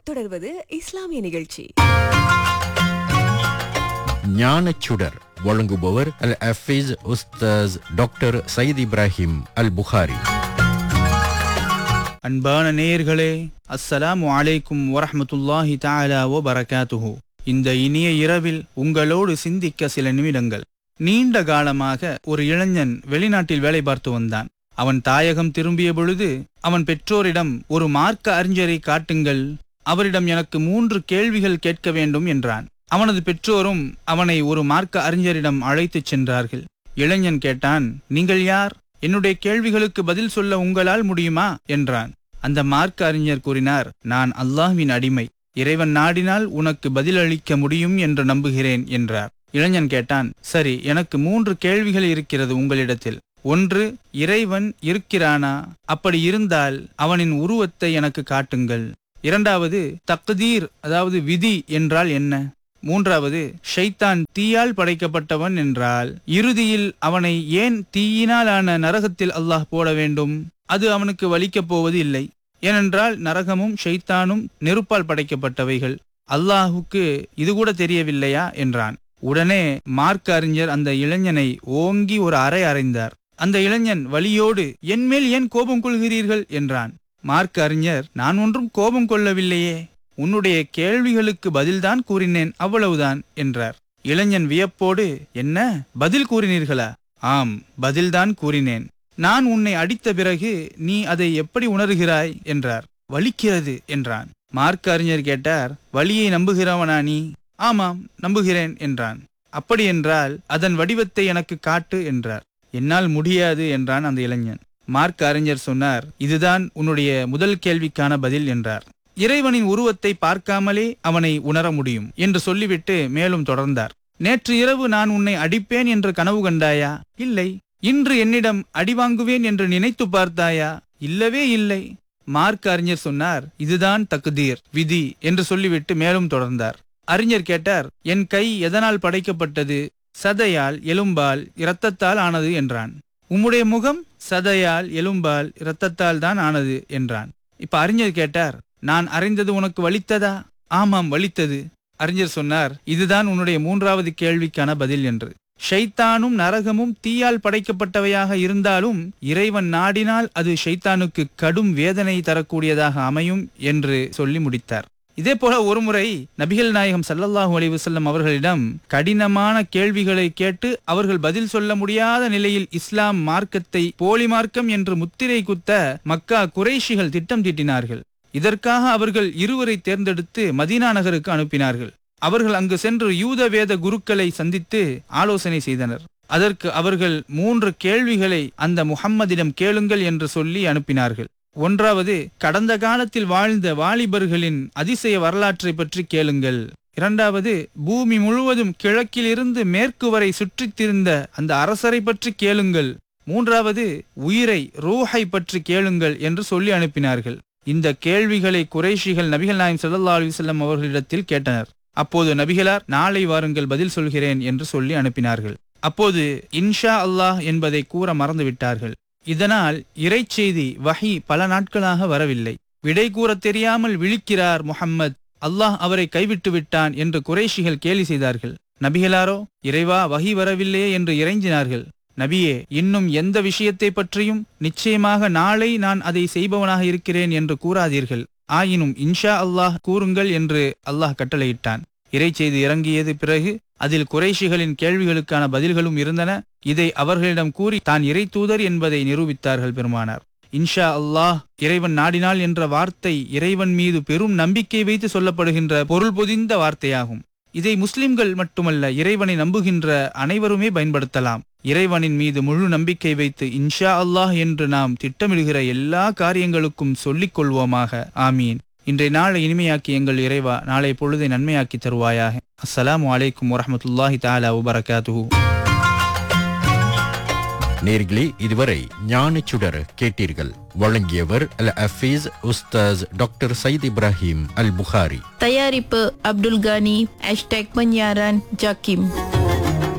தொடர்வது இஸ்லாமிய நிகழ்ச்சி ஞானச்சுடர் வழங்குபவர் அல் அஃபீஸ் உஸ்தாஸ் டாக்டர் சயீத் இப்ராஹிம் அல் புகாரி அன்பான நேயர்களே அஸ்ஸலாமு அலைக்கும் வரஹ்மத்துல்லாஹி தஆலா வ பரகாத்துஹு இந்த இனிய இரவில் உங்களோடு சிந்திக்க சில நிமிடங்கள் நீண்ட காலமாக ஒரு இளைஞன் வெளிநாட்டில் வேலை பார்த்து வந்தான் அவன் தாயகம் திரும்பிய பொழுது அவன் பெற்றோரிடம் ஒரு மார்க்க அறிஞரை காட்டுங்கள் அவரிடம் எனக்கு மூன்று கேள்விகள் கேட்க வேண்டும் என்றான் அவனது பெற்றோரும் அவனை ஒரு மார்க்க அறிஞரிடம் அழைத்துச் சென்றார்கள் இளைஞன் கேட்டான் நீங்கள் யார் என்னுடைய கேள்விகளுக்கு பதில் சொல்ல உங்களால் முடியுமா என்றான் அந்த மார்க்க அறிஞர் கூறினார் நான் அல்லாஹ்வின் அடிமை இறைவன் நாடினால் உனக்கு பதிலளிக்க முடியும் என்று நம்புகிறேன் என்றார் இளைஞன் கேட்டான் சரி எனக்கு மூன்று கேள்விகள் இருக்கிறது உங்களிடத்தில் ஒன்று இறைவன் இருக்கிறானா அப்படி இருந்தால் அவனின் உருவத்தை எனக்கு காட்டுங்கள் இரண்டாவது தக்தீர் அதாவது விதி என்றால் என்ன மூன்றாவது ஷைத்தான் தீயால் படைக்கப்பட்டவன் என்றால் இறுதியில் அவனை ஏன் தீயினாலான நரகத்தில் அல்லாஹ் போட வேண்டும் அது அவனுக்கு வலிக்கப் போவது இல்லை ஏனென்றால் நரகமும் ஷைத்தானும் நெருப்பால் படைக்கப்பட்டவைகள் அல்லாஹுக்கு இது கூட தெரியவில்லையா என்றான் உடனே மார்க்க அறிஞர் அந்த இளைஞனை ஓங்கி ஒரு அறை அறைந்தார் அந்த இளைஞன் வலியோடு என்மேல் ஏன் கோபம் கொள்கிறீர்கள் என்றான் மார்க்க அறிஞர் நான் ஒன்றும் கோபம் கொள்ளவில்லையே உன்னுடைய கேள்விகளுக்கு பதில்தான் கூறினேன் அவ்வளவுதான் என்றார் இளைஞன் வியப்போடு என்ன பதில் கூறினீர்களா ஆம் பதில்தான் கூறினேன் நான் உன்னை அடித்த பிறகு நீ அதை எப்படி உணர்கிறாய் என்றார் வலிக்கிறது என்றான் மார்க்க அறிஞர் கேட்டார் வலியை நம்புகிறவனா நீ ஆமாம் நம்புகிறேன் என்றான் அப்படி என்றால் அதன் வடிவத்தை எனக்கு காட்டு என்றார் என்னால் முடியாது என்றான் அந்த இளைஞன் மார்க்க அறிஞர் சொன்னார் இதுதான் உன்னுடைய முதல் கேள்விக்கான பதில் என்றார் இறைவனின் உருவத்தை பார்க்காமலே அவனை உணர முடியும் என்று சொல்லிவிட்டு மேலும் தொடர்ந்தார் நேற்று இரவு நான் உன்னை அடிப்பேன் என்று கனவு கண்டாயா இல்லை இன்று என்னிடம் அடி வாங்குவேன் என்று நினைத்து பார்த்தாயா இல்லவே இல்லை மார்க்க அறிஞர் சொன்னார் இதுதான் தக்குதீர் விதி என்று சொல்லிவிட்டு மேலும் தொடர்ந்தார் அறிஞர் கேட்டார் என் கை எதனால் படைக்கப்பட்டது சதையால் எலும்பால் இரத்தத்தால் ஆனது என்றான் உம்முடைய முகம் சதையால் எலும்பால் இரத்தத்தால் தான் ஆனது என்றான் இப்ப அறிஞர் கேட்டார் நான் அறிந்தது உனக்கு வலித்ததா ஆமாம் வலித்தது அறிஞர் சொன்னார் இதுதான் உன்னுடைய மூன்றாவது கேள்விக்கான பதில் என்று ஷைத்தானும் நரகமும் தீயால் படைக்கப்பட்டவையாக இருந்தாலும் இறைவன் நாடினால் அது ஷைத்தானுக்கு கடும் வேதனை தரக்கூடியதாக அமையும் என்று சொல்லி முடித்தார் இதே போல ஒருமுறை நபிகள் நாயகம் சல்லல்லாஹு அலைஹி வஸல்லம் அவர்களிடம் கடினமான கேள்விகளை கேட்டு அவர்கள் பதில் சொல்ல முடியாத நிலையில் இஸ்லாம் மார்க்கத்தை போலி மார்க்கம் என்று முத்திரை குத்த மக்கா குறைஷிகள் திட்டம் தீட்டினார்கள் இதற்காக அவர்கள் இருவரை தேர்ந்தெடுத்து மதீனா நகருக்கு அனுப்பினார்கள் அவர்கள் அங்கு சென்று யூத வேத குருக்களை சந்தித்து ஆலோசனை செய்தனர் அதற்கு அவர்கள் மூன்று கேள்விகளை அந்த முஹம்மதிடம் கேளுங்கள் என்று சொல்லி அனுப்பினார்கள் ஒன்றாவது கடந்த காலத்தில் வாழ்ந்த வாலிபர்களின் அதிசய வரலாற்றை பற்றி கேளுங்கள் இரண்டாவது பூமி முழுவதும் கிழக்கிலிருந்து மேற்கு வரை சுற்றித் திரிந்த அந்த அரசரை பற்றி கேளுங்கள் மூன்றாவது உயிரை ரூஹை பற்றி கேளுங்கள் என்று சொல்லி அனுப்பினார்கள் இந்த கேள்விகளை குறைஷிகள் நபிகள் நாயம் ஸல்லல்லாஹு அலைஹி வஸல்லம் அவர்களிடத்தில் கேட்டனர் அப்போது நபிகளார் நாளை வாருங்கள் பதில் சொல்கிறேன் என்று சொல்லி அனுப்பினார்கள் அப்போது இன்ஷா அல்லாஹ் என்பதை கூற மறந்துவிட்டார்கள் இதனால் இறைச்செய்தி வஹி பல நாட்களாக வரவில்லை விடை கூற தெரியாமல் விழிக்கிறார் முஹம்மத் அல்லாஹ் அவரை கைவிட்டு விட்டான் என்று குறைஷிகள் கேலி செய்தார்கள் நபிகளாரோ இறைவா வஹி வரவில்லையே என்று இறைஞ்சினார்கள் நபியே இன்னும் எந்த விஷயத்தை பற்றியும் நிச்சயமாக நாளை நான் அதை செய்பவனாக இருக்கிறேன் என்று கூறாதீர்கள் ஆயினும் இன்ஷா அல்லாஹ் கூறுங்கள் என்று அல்லாஹ் கட்டளையிட்டான் இறைச்செய்தி இறங்கியது பிறகு அதில் குறைஷிகளின் கேள்விகளுக்கான பதில்களும் இருந்தன இதை அவர்களிடம் கூறி தான் இறை தூதர் என்பதை நிரூபித்தார்கள் பெருமானார் இன்ஷா அல்லாஹ் இறைவன் நாடினாள் என்ற வார்த்தை இறைவன் மீது பெரும் நம்பிக்கை வைத்து சொல்லப்படுகின்ற பொருள் பொதிந்த வார்த்தையாகும் இதை முஸ்லிம்கள் மட்டுமல்ல இறைவனை நம்புகின்ற அனைவருமே பயன்படுத்தலாம் இறைவனின் மீது முழு நம்பிக்கை வைத்து இன்ஷா அல்லாஹ் என்று நாம் திட்டமிடுகிற எல்லா காரியங்களுக்கும் சொல்லிக் கொள்வோமாக ஆமீன் இன்றைய நாளை இனிமையாக்கி எங்கள் இறைவா நாளை பொழுதை நன்மையாக்கி தருவாயாக அஸ்ஸலாமு அலைக்கும் வரஹ்மத்துல்லாஹி தஆலா வபரகாத்துஹு நேர்களே இதுவரை ஞானச்சுடர் கேட்டீர்கள் வழங்கியவர் அல் அஃபீஸ் உஸ்தாஸ் டாக்டர் சயீத் இப்ராஹிம் அல் புகாரி தயாரிப்பு அப்துல் கானி ஹேஷ்டேக் பன்யாரன் ஜாக்கிம்